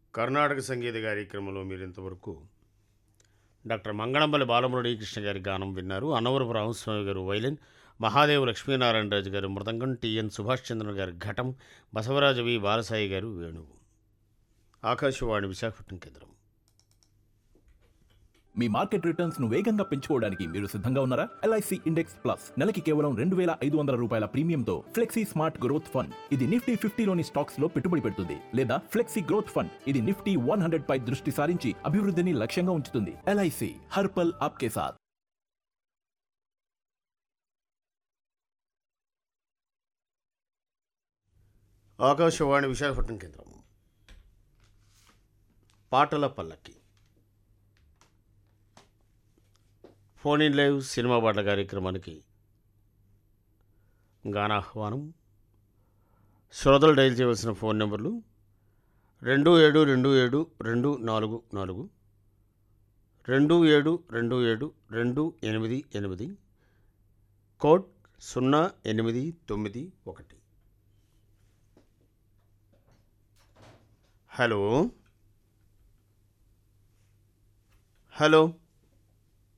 కర్ణాటక సంగీత కార్యక్రమంలో మీరు ఇంతవరకు డాక్టర్ మంగళంపల్లి బాలమురళీకృష్ణ గారి గానం విన్నారు అన్నవరపు రామస్వామి గారు వైలిన్ మహాదేవ్ లక్ష్మీనారాయణరాజు గారు మృదంగం టిఎన్ సుభాష్ చంద్ర గారి ఘటం బసవరాజు వి బాలసాయి గారు వేణువు ఆకాశవాణి విశాఖపట్నం కేంద్రం మీ మార్కెట్ రిటర్న్స్ ను వేగంగా పెంచుకోవడానికి మీరు సిద్ధంగా ఉన్నారా ఎల్ఐసి ఇండెక్స్ ప్లస్ నెలకి కేవలం రెండు వేల ఐదు వందల రూపాయల ప్రీమియంతో ఫ్లెక్సీ స్మార్ట్ గ్రోత్ ఫండ్ ఇది నిఫ్టీ ఫిఫ్టీలోని స్టాక్స్ లో పెట్టుబడి పెడుతుంది లేదా ఫ్లెక్సీ గ్రోత్ ఫండ్ ఇది నిఫ్టీ వన్ హండ్రెడ్ పై దృష్టి సారించి అభివృద్ధిని లక్ష్యంగా ఉంచుతుంది ఎల్ఐసి హర్పల్ ఆప్కే సాత్ ఆకాశవాణి విశాఖపట్నం కేంద్రం పాటల పల్లకి ఫోన్ ఇన్ లైవ్ సినిమా పాటల కార్యక్రమానికి గానాహ్వానం శ్రోతలు డైల్ చేయవలసిన ఫోన్ నెంబర్లు రెండు ఏడు రెండు ఏడు రెండు నాలుగు నాలుగు రెండు ఏడు రెండు ఏడు రెండు ఎనిమిది ఎనిమిది కోడ్ సున్నా ఎనిమిది తొమ్మిది ఒకటి హలో హలో